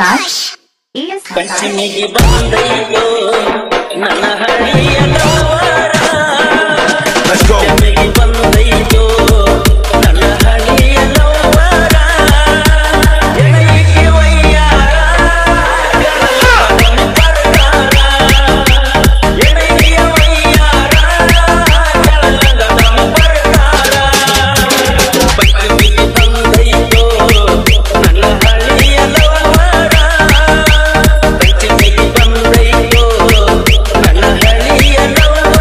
Akash S Akash ಪಂಚಮಿಗೆ ಬಂದಯ್ಯೋ ನನ್ನ ಹಳ್ಳಿಯ ಲವರ. Let's go. ಪಂಚಮಿಗೆ ಬಂದಯ್ಯೋ ನನ್ನ ಹಳ್ಳಿಯ ಲವರ. ಎಳೆಯಿಗೆ ವಯ್ಯಾರ, ಕೆಳಗಡೆ ಬರ್ತಾರ. ಎಳೆಯಿಗೆ ವಯ್ಯಾರ, ಕೆಳಗಡೆ ಬರ್ತಾರ. ಪಂಚಮಿಗೆ ಬಂದಯ್ಯೋ ನನ್ನ ಹಳ್ಳಿಯ ಲವರ. ಪಂಚಮಿಗೆ ಬಂದಯ್ಯೋ ನನ್ನ ಹಳ್ಳಿಯ ಲವರ.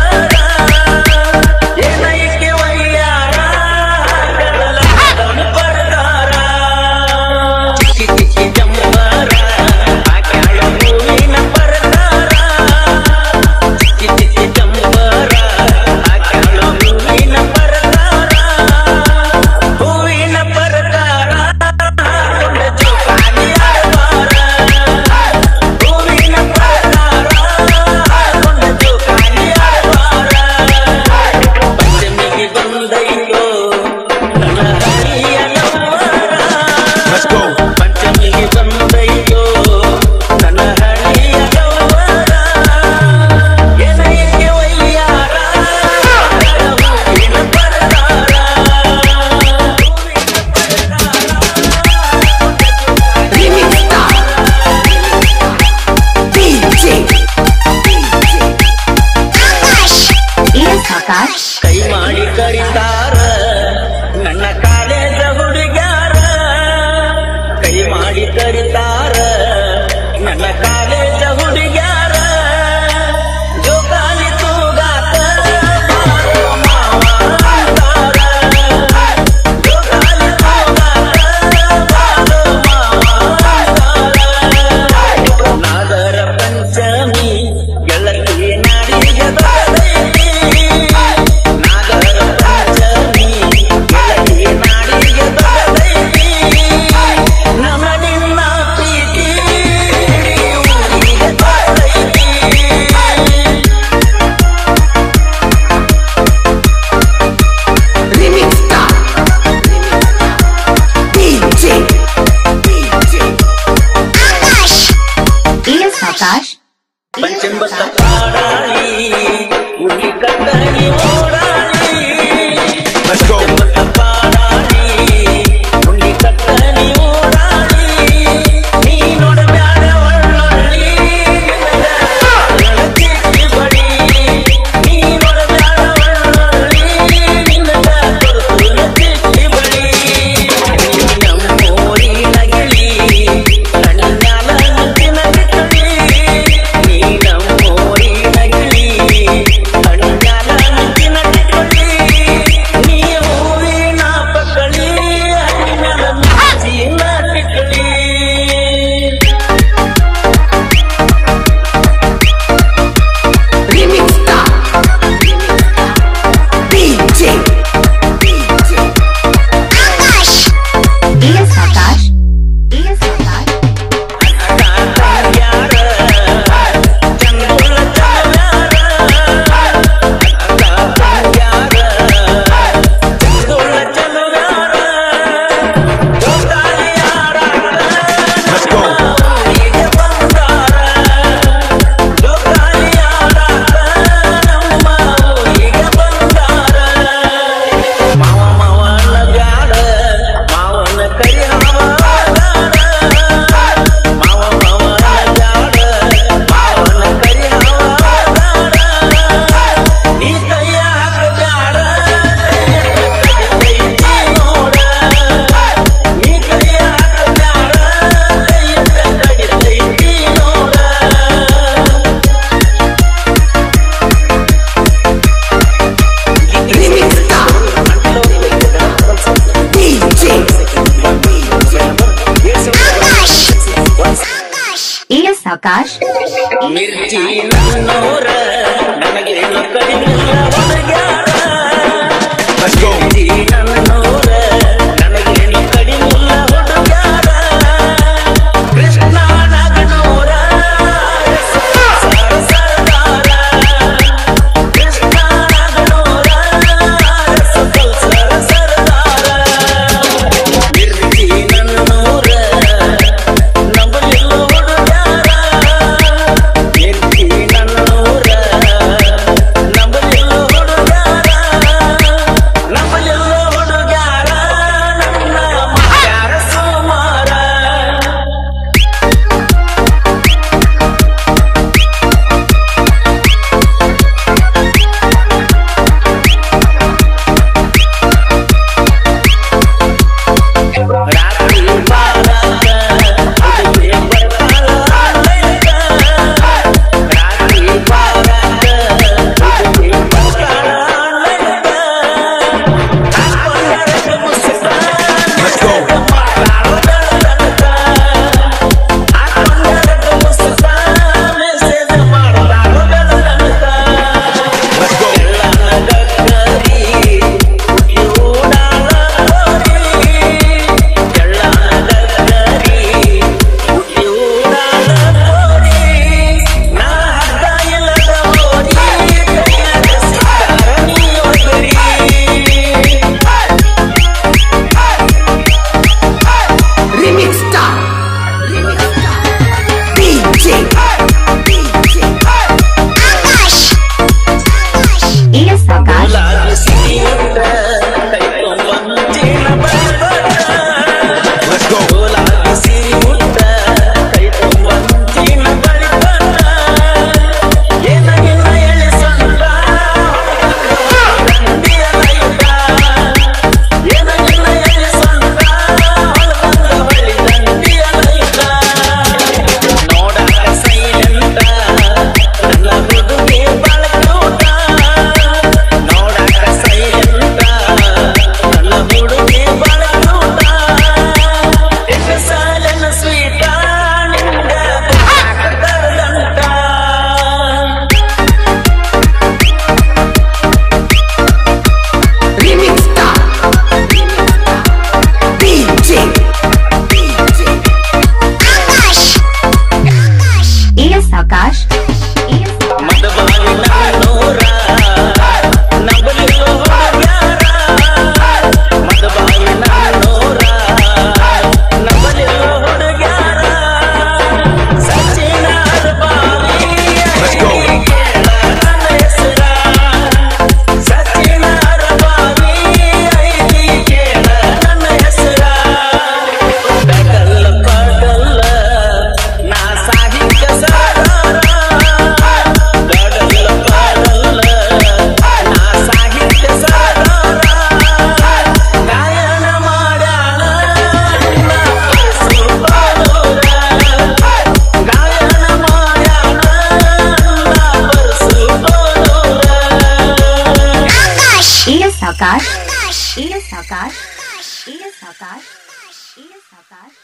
ಏನೈಕೆ ವಯ್ಯಾರ, ಕೆಳಗಡೆ ಬರ್ತಾರ. ಚಿಕ್ಕಿ ಚಿಕ್ಕಿ ಜಂಬಾರ, ಆಕ್ಯಾಳ ಹೂವಿನ ಬರ್ತಾರ. ಚಿಕ್ಕಿ ಚಿಕ್ಕಿ ಜಂಬಾರ, ಆಕ್ಯಾಳ ಹೂವಿನ ಬರ್ತಾರ. ಹೂವಿನ ಬರ್ತಾರ, ಕೊಂಡ ಜೋಕಾಲಿ ಆಡ್ತಾರ. ಹೂವಿನ ಬರ್ತಾರ, ಕೊಂಡ ಜೋಕಾಲಿ ಆಡ್ತಾರ. ಪಂಚಮಿಗೆ ಬಂದಯ್ಯೋ ನನ್ನ ಹಳ್ಳಿಯ ಲವ್ವರ. Let's go. ಪಂಚಮಿಗೆ ಬಂದಯ್ಯೋ ನನ್ನ ಹಳ್ಳಿಯ ಲವ್ವರ. ಏನೈಕೆ ವಯ್ಯಾರ, ಹೂವಿನ ಬರ್ತಾರ. Remix Star DJ S Akash ಕೈ ಮಾಡಿ ಕರಿತಾರ ನನ್ನ ಕಾಲೇಜ ಹುಡುಗ್ಯಾರ ಕೈ ಮಾಡಿ ಕರಿತಾರ ನನ್ನ ಕಾಲೇಜ ಹುಡುಗ್ಯಾರ ಜೋಕಾಲಿ ತೂಗಾತ ಬಾರೋ ಮಾವ ಅಂತಾರ. ಜೋಕಾಲಿ ತೂಗಾತ ಬಾರೋ ಮಾವ ಅಂತಾರ. ನಾಗರ ಪಂಚಮಿ ಗೆಳತಿ ನಾಡಿಗೆ ದೊರೆತೈತಿ. ನಾಗರ ಪಂಚಮಿ ಗೆಳತಿ ನಾಡಿಗೆ ದೊರೆತೈತಿ. ನಮ್ಮ ನಿನ್ನ ಪ್ರೀತಿ ಊರಿಗೆ ದೊರೆತೈತಿ. Remix Star DJ S Akash ಪಂಚಮತ್ತ ಪಾಡಾಳಿ ಉಳಿ ಕಟ್ಟಲಿ ಓಡಾಳಿ Let's go. ಪಂಚಮತ್ತ ಪಾಡಾಳಿ ಉಳಿ ಕಟ್ಟಲಿ ಓಡಾಳಿ ನೀ ನೋಡಬ್ಯಾಡ ಒಳ್ಳೊಳ್ಳಿ ಚಿಕ್ಕಿ ಬಡಿ ನೀ ನೋಡಬ್ಯಾಡ ಒಳ್ಳೊಳ್ಳಿ ನಿನ್ನದ ಕೊಡುತ್ತಿನ ಚಿಕ್ಕಿ ಬಡಿ ನೀ ನಮ್ಮೂರಿ ನಗಿಲಿ ಕಣ್ಣಾಲ ಮುತ್ತಿನ ಬಿತ್ತಳಿ ನೀ ನಮ್ಮೂರಿ ನಗಿಲಿ ಕಣ್ಣಾಲ ಮುತ್ತಿನ ಬಿತ್ತಳಿ ನೀ ಹೂವಿನ ಪಕಳಿ ಹಣ್ಣಿನ ಮುಚ್ಚಿನ ಬಿತ್ತಳಿ Remix Star DJ S Akash S Akash ಯಾರ ಚಂದುಳ ಚಲವ್ಯಾರ ಯಾರ ಚಂದುಳ ಚಲವ್ಯಾರ ಜೋಕಾಲಿ ಯಾರಾಟ Let's go. ಊರಿಗೆ ಬಂದಾರ ಜೋಕಾಲಿ ಯಾರಾಟ ನಮ್ಮ ಊರಿಗೆ ಬಂದಾರ ಮಾವ ಮಾವನ ಬ್ಯಾಡ ಮಾವನ ಕೈ ಹಾವಾಗಾರ ಮಾವ ಮಾವನ ಬ್ಯಾಡ ಮಾವನ ಕೈ ಹಾವಾಗಾರ ನೀ ಕೈಯ ಹಾಕಬ್ಯಾಡ ಕೈಯೈತಿ ನೋಡ ನೀ ಕೈಯ ಹಾಕಬ್ಯಾಡ ಕೈಯಿಂದ ಕಡಿತೈತಿ ನೋಡ Remix Star DJ S Akash ಮಿರ್ಚಿ ನನ್ನೋರ ನನಗೇನು ಕಡಿಮಿಲ್ಲ ಒಣಗ್ಯಾರ Let's go. ಮಿರ್ಚಿ ನನ್ನೋರ ನನಗೇನು ಕಡಿಮಿಲ್ಲ ಹುಡುಗ್ಯಾರ ಕೃಷ್ಣ ನಗನೋರ ಸರ್ದಾರ ಕೃಷ್ಣ ನಗನೋರ ಸರ್ದಾರ ಮಿರ್ಚಿ ನನ್ನೋರ ನಂಬಲಿಲ್ಲ Akash S Akash S Akash S Akash